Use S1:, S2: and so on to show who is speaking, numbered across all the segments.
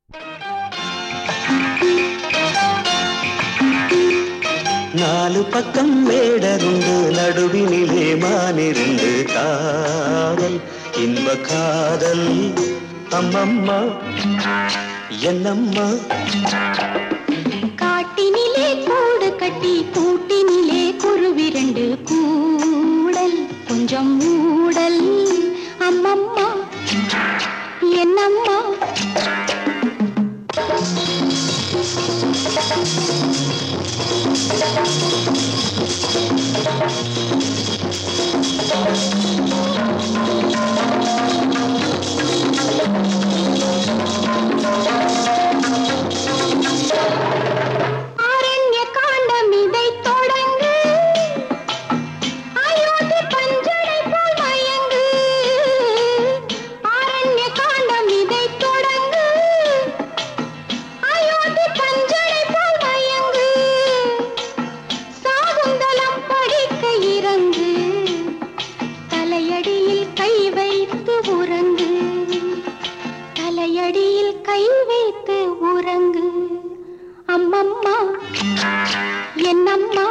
S1: நாலு பக்கம் மேடருண்டு நடுவினிலே மானிருந்து காதல் இன்ப காதல் அம்மம்மா என்னம்மா
S2: காட்டினிலே கூடு கட்டி கூட்டினிலே குருவிரண்டு கூடல் கொஞ்சம் ஊடல் அம்மம்மா என்னம்மா ஆரண்ய காண்டம் இதை தொடங்கு அயோத்தி பஞ்சனை போல் மயங்கு ஆரண்ய காண்டம் இதை தொடங்கு அயோத்தி பஞ்சனை போல் மயங்கு சாகுந்தலம் படிக்க இறங்கு தலையடியில் கை வைத்து உறங்கு தலையடியில் கை வைத்து உறங்கு அம்மம்மா என்னம்மா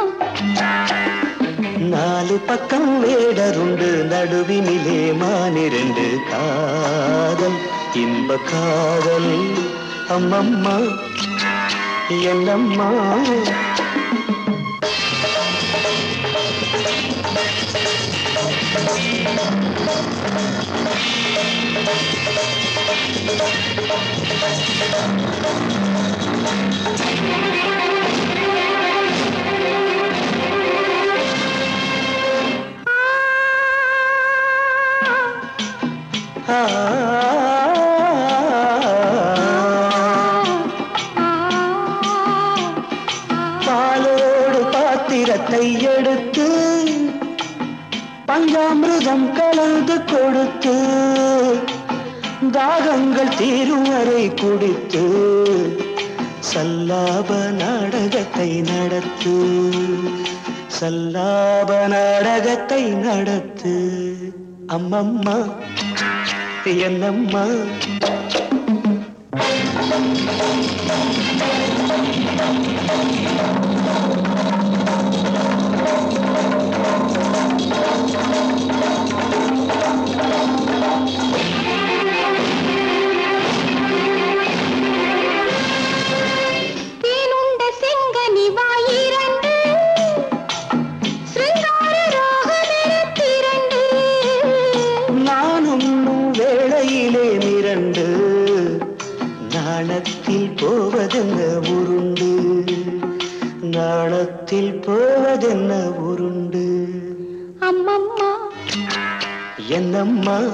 S1: நாலு பக்கம் வேடருண்டு நடுவினிலே மானிரண்டு காதல் இன்ப காதல் அம்மம்மா என்னம்மா ஆ, பாலோடு பாத்திரத்தை எடுத்து பஞ்சாமிருதம் கலந்து கொடுத்து தாகங்கள் தீரும் வரை குடித்து சல்லாப நாடகத்தை நடத்து சல்லாப நாடகத்தை நடத்து அம்மம்மா என்னம்மா
S2: தேனுண்ட செங்கனி வாயிரண்டு சிருங்கார ராகமெனத்திரண்டு
S1: நானும் வேளையிலே மிரண்டு நாணத்தில் போவதென்ன உருண்டு நாணத்தில் போவதென்ன உருண்டு
S2: அம்மம்மா
S1: என்னம்மா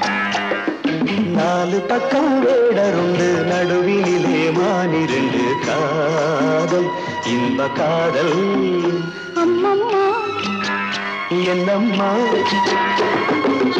S1: நாலு பக்கம் வேடருண்டு நடுவினிலே மானிரண்டு காதல் இன்ப காதல்
S2: அம்மம்மா
S1: என்னம்மா